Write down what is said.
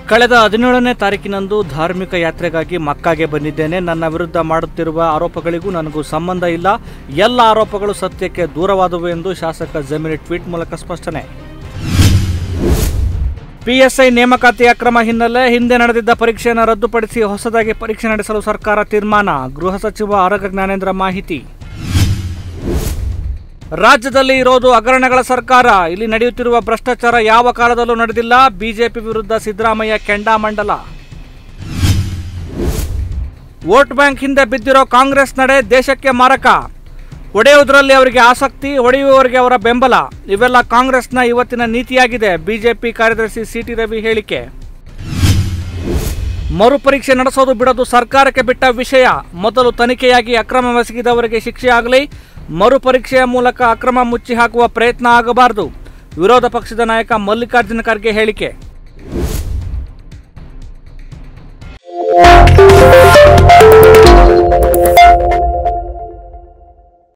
ಕಳೆದ ಹದಿನೇಳನೇ ತಾರೀಕಿನಂದು ಧಾರ್ಮಿಕ ಯಾತ್ರೆಗಾಗಿ ಮಕ್ಕಾಗೆ ಬಂದಿದ್ದೇನೆ ನನ್ನ ವಿರುದ್ಧ ಮಾಡುತ್ತಿರುವ ಆರೋಪಗಳಿಗೂ ನನಗೂ ಸಂಬಂಧ ಇಲ್ಲ ಎಲ್ಲ ಆರೋಪಗಳು ಸತ್ಯಕ್ಕೆ ದೂರವಾದವು ಎಂದು ಶಾಸಕ ಜಮೀರಿ ಟ್ವೀಟ್ ಮೂಲಕ ಸ್ಪಷ್ಟನೆ ಪಿಎಸ್ಐ ನೇಮಕಾತಿ ಅಕ್ರಮ ಹಿನ್ನೆಲೆ ಹಿಂದೆ ನಡೆದಿದ್ದ ಪರೀಕ್ಷೆಯನ್ನು ರದ್ದುಪಡಿಸಿ ಹೊಸದಾಗಿ ಪರೀಕ್ಷೆ ನಡೆಸಲು ಸರ್ಕಾರ ತೀರ್ಮಾನ ಗೃಹ ಸಚಿವ ಆರೋಗ್ಯ ಜ್ಞಾನೇಂದ್ರ ಮಾಹಿತಿ ರಾಜ್ಯದಲ್ಲಿ ಇರೋದು ಹಗರಣಗಳ ಸರ್ಕಾರ ಇಲ್ಲಿ ನಡೆಯುತ್ತಿರುವ ಭ್ರಷ್ಟಾಚಾರ ಯಾವ ಕಾಲದಲ್ಲೂ ನಡೆದಿಲ್ಲ ಬಿಜೆಪಿ ವಿರುದ್ಧ ಸಿದ್ದರಾಮಯ್ಯ ಕೆಂಡಾಮಂಡಲ ವೋಟ್ ಬ್ಯಾಂಕ್ ಹಿಂದೆ ಬಿದ್ದಿರೋ ಕಾಂಗ್ರೆಸ್ ನಡೆ ದೇಶಕ್ಕೆ ಮಾರಕ ಹೊಡೆಯುವುದರಲ್ಲಿ ಅವರಿಗೆ ಆಸಕ್ತಿ ಹೊಡೆಯುವವರಿಗೆ ಅವರ ಬೆಂಬಲ ಇವೆಲ್ಲ ಕಾಂಗ್ರೆಸ್ನ ಇವತ್ತಿನ ನೀತಿಯಾಗಿದೆ ಬಿಜೆಪಿ ಕಾರ್ಯದರ್ಶಿ ಸಿಟಿ ರವಿ ಹೇಳಿಕೆ ಮರುಪರೀಕ್ಷೆ ನಡೆಸೋದು ಬಿಡೋದು ಸರ್ಕಾರಕ್ಕೆ ಬಿಟ್ಟ ವಿಷಯ ಮೊದಲು ತನಿಖೆಯಾಗಿ ಅಕ್ರಮವೆಸಗಿದವರಿಗೆ ಶಿಕ್ಷೆ ಆಗಲಿ ಮರುಪರೀಕ್ಷೆಯ ಮೂಲಕ ಅಕ್ರಮ ಮುಚ್ಚಿ ಹಾಕುವ ಪ್ರಯತ್ನ ಆಗಬಾರದು ವಿರೋಧ ಪಕ್ಷದ ನಾಯಕ ಮಲ್ಲಿಕಾರ್ಜುನ ಖರ್ಗೆ ಹೇಳಿಕೆ